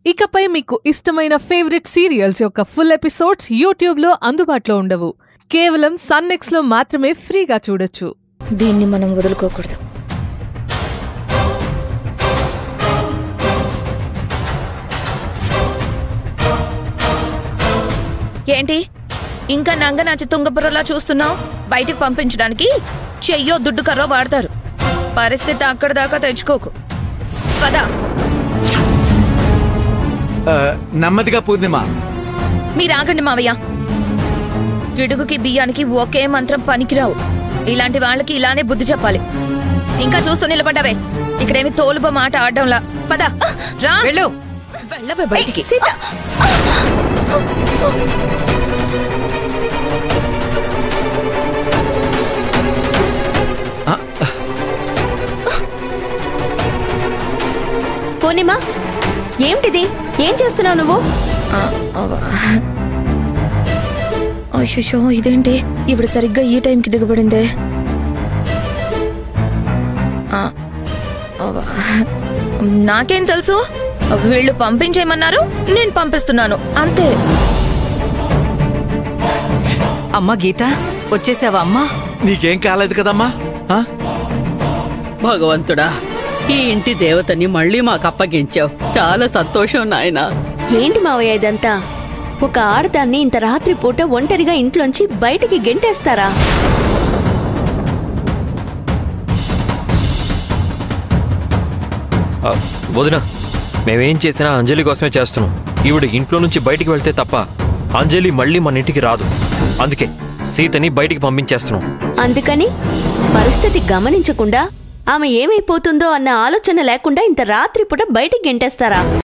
ఇకపై మీకు ఇష్టమైన ఫేవరెట్ సీరియల్స్ యొక్క ఫుల్ ఎపిసోడ్స్ యూట్యూబ్లో అందుబాటులో ఉండవు కేవలం సన్నెక్స్లో మాత్రమే ఫ్రీగా చూడొచ్చు దీన్ని మనం వదులుకోకూడదు ఏంటి ఇంకా నంగనాచి తుంగపురలా చూస్తున్నావు బయటికి పంపించడానికి చెయ్యో దుడ్డు కర్రో వాడతారు పరిస్థితి అక్కడ దాకా తెచ్చుకోకు పదా ఆ, నెమ్మదిగా పూర్ణిమ మీరు ఆగండి మావయ్య పిడుగుకి బియ్యానికి ఒకే మంత్రం పనికిరావు ఇలాంటి వాళ్ళకి ఇలానే బుద్ధి చెప్పాలి ఇంకా చూస్తూ నిలబడ్డావే ఇక్కడేమి తోలుబ మాట ఆడడంలా పద రా వెళ్ళు వెళ్ళవే బయటికి పూర్ణిమ ఏమిటిది ఏం చేస్తున్నావు నువ్వు అయ్యో ఇదేంటి ఇప్పుడు సరిగ్గా ఈ టైంకి దిగబడిందే ఆ, అవ్వ. నాకేం తెలుసు వీళ్ళు పంపించేయమన్నారు నేను పంపిస్తున్నాను అంతే అమ్మా గీత వచ్చేసావా అమ్మా నీకేం కాలేదు కదమ్మా ఆ? భగవంతుడా ఈ ఇంటి దేవతని మళ్ళీ మాకు అప్పగించావు చాలా సంతోషం నాయనా ఏంటి మావయ్య ఇదంతా ఒక ఆడదాన్ని ఇంత రాత్రి పూట ఒంటరిగా ఇంట్లోంచి బయటికి గెంటేస్తారా ఆ, వదిన మేమేం చేసినా అంజలి కోసమే చేస్తున్నాం ఈవిడ ఇంట్లో నుంచి బయటికి వెళ్తే తప్ప అంజలి మళ్ళీ మన ఇంటికి రాదు అందుకే సీతని బయటికి పంపించేస్తున్నాం అందుకని పరిస్థితి గమనించకుండా ఆమె ఏమైపోతుందో అన్న ఆలోచన లేకుండా ఇంత రాత్రి పూట బయటికి గెంటేస్తారా